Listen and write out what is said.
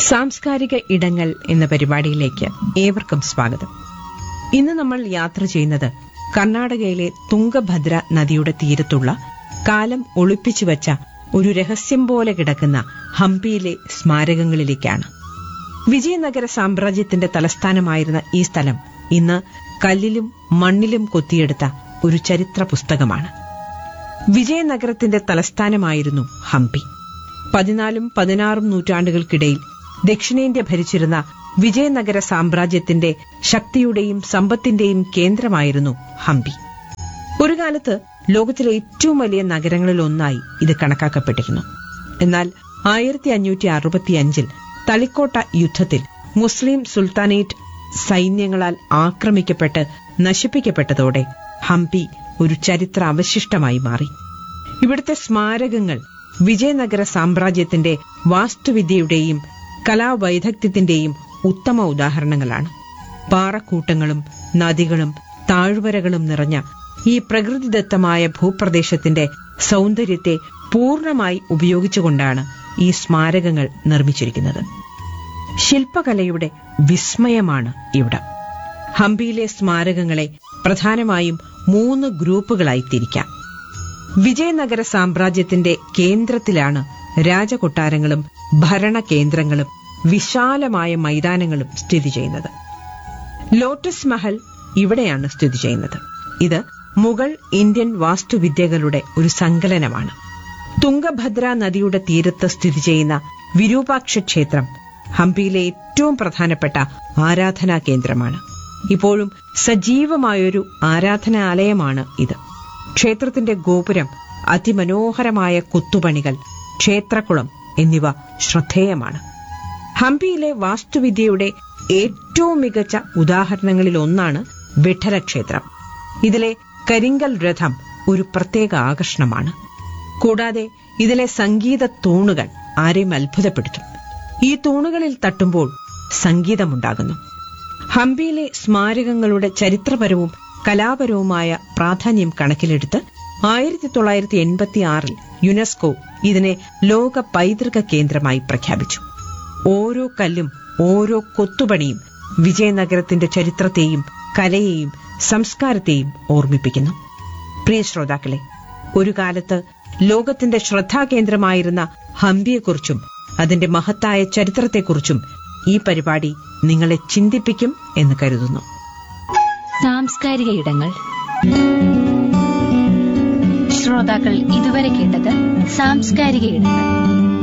സാംസ്കാരിക ഇടങ്ങൾ എന്ന പരിപാടിയിലേക്ക് ഏവർക്കും സ്വാഗതം ഇന്ന് നമ്മൾ യാത്ര ചെയ്യുന്നത് കർണാടകയിലെ തുംഗഭദ്ര നദിയുടെ തീരത്തുള്ള കാലം ഒളിപ്പിച്ചു വച്ച ഒരു രഹസ്യം പോലെ കിടക്കുന്ന ഹംപിയിലെ സ്മാരകങ്ങളിലേക്കാണ് വിജയനഗര സാമ്രാജ്യത്തിന്റെ തലസ്ഥാനമായിരുന്ന ഈ സ്ഥലം ഇന്ന് കല്ലിലും മണ്ണിലും കൊത്തിയെടുത്ത ഒരു ചരിത്ര പുസ്തകമാണ് വിജയനഗരത്തിന്റെ തലസ്ഥാനമായിരുന്നു ഹംപി പതിനാലും പതിനാറും നൂറ്റാണ്ടുകൾക്കിടയിൽ ദക്ഷിണേന്ത്യ ഭരിച്ചിരുന്ന വിജയനഗര സാമ്രാജ്യത്തിന്റെ ശക്തിയുടെയും സമ്പത്തിന്റെയും കേന്ദ്രമായിരുന്നു ഹംപി ഒരു കാലത്ത് ലോകത്തിലെ ഏറ്റവും വലിയ നഗരങ്ങളിലൊന്നായി ഇത് കണക്കാക്കപ്പെട്ടിരുന്നു എന്നാൽ ആയിരത്തി അഞ്ഞൂറ്റി അറുപത്തിയഞ്ചിൽ തളിക്കോട്ട യുദ്ധത്തിൽ മുസ്ലിം സുൽത്താനേറ്റ് സൈന്യങ്ങളാൽ ആക്രമിക്കപ്പെട്ട് നശിപ്പിക്കപ്പെട്ടതോടെ ഹംപി ഒരു ചരിത്ര അവശിഷ്ടമായി മാറി ഇവിടുത്തെ സ്മാരകങ്ങൾ വിജയനഗര സാമ്രാജ്യത്തിന്റെ വാസ്തുവിദ്യയുടെയും കലാവൈദഗ്ധ്യത്തിന്റെയും ഉത്തമ ഉദാഹരണങ്ങളാണ് പാറക്കൂട്ടങ്ങളും നദികളും താഴ്വരകളും നിറഞ്ഞ ഈ പ്രകൃതിദത്തമായ ഭൂപ്രദേശത്തിന്റെ സൗന്ദര്യത്തെ പൂർണ്ണമായി ഉപയോഗിച്ചുകൊണ്ടാണ് ഈ സ്മാരകങ്ങൾ നിർമ്മിച്ചിരിക്കുന്നത് ശില്പകലയുടെ വിസ്മയമാണ് ഇവിടം ഹംപിയിലെ സ്മാരകങ്ങളെ പ്രധാനമായും മൂന്ന് ഗ്രൂപ്പുകളായി തിരിക്കാം വിജയനഗര സാമ്രാജ്യത്തിന്റെ കേന്ദ്രത്തിലാണ് രാജകൊട്ടാരങ്ങളും ഭരണകേന്ദ്രങ്ങളും വിശാലമായ മൈതാനങ്ങളും സ്ഥിതി ചെയ്യുന്നത് ലോട്ടസ് മഹൽ ഇവിടെയാണ് സ്ഥിതി ചെയ്യുന്നത് ഇത് മുഗൾ ഇന്ത്യൻ വാസ്തുവിദ്യകളുടെ ഒരു സങ്കലനമാണ് തുംഗഭദ്ര നദിയുടെ തീരത്ത് സ്ഥിതി ചെയ്യുന്ന വിരൂപാക്ഷ ക്ഷേത്രം ഹംപിയിലെ ഏറ്റവും പ്രധാനപ്പെട്ട ആരാധനാ കേന്ദ്രമാണ് ഇപ്പോഴും സജീവമായൊരു ആരാധനാലയമാണ് ഇത് ക്ഷേത്രത്തിന്റെ ഗോപുരം അതിമനോഹരമായ കൊത്തുപണികൾ ക്ഷേത്രക്കുളം എന്നിവ ശ്രദ്ധേയമാണ് ഹംപിയിലെ വാസ്തുവിദ്യയുടെ ഏറ്റവും മികച്ച ഉദാഹരണങ്ങളിൽ ഒന്നാണ് വിഠല ക്ഷേത്രം ഇതിലെ കരിങ്കൽ രഥം ഒരു പ്രത്യേക ആകർഷണമാണ് കൂടാതെ ഇതിലെ സംഗീത തൂണുകൾ ആരെയും അത്ഭുതപ്പെടുത്തും ഈ തൂണുകളിൽ തട്ടുമ്പോൾ സംഗീതമുണ്ടാകുന്നു ഹംപിയിലെ സ്മാരകങ്ങളുടെ ചരിത്രപരവും കലാപരവുമായ പ്രാധാന്യം കണക്കിലെടുത്ത് ആയിരത്തി തൊള്ളായിരത്തി എൺപത്തി ആറിൽ യുനെസ്കോ ഇതിനെ ലോക പൈതൃക കേന്ദ്രമായി പ്രഖ്യാപിച്ചു ഓരോ കല്ലും ഓരോ കൊത്തുപണിയും വിജയനഗരത്തിന്റെ ചരിത്രത്തെയും കലയെയും സംസ്കാരത്തെയും ഓർമ്മിപ്പിക്കുന്നു പ്രിയ ശ്രോതാക്കളെ ഒരു കാലത്ത് ലോകത്തിന്റെ ശ്രദ്ധാകേന്ദ്രമായിരുന്ന ഹംപിയെക്കുറിച്ചും അതിന്റെ മഹത്തായ ചരിത്രത്തെക്കുറിച്ചും ഈ പരിപാടി നിങ്ങളെ ചിന്തിപ്പിക്കും എന്ന് കരുതുന്നു സാംസ്കാരിക ഇടങ്ങൾ ശ്രോതാക്കൾ ഇതുവരെ കേട്ടത് സാംസ്കാരിക ഇടങ്ങൾ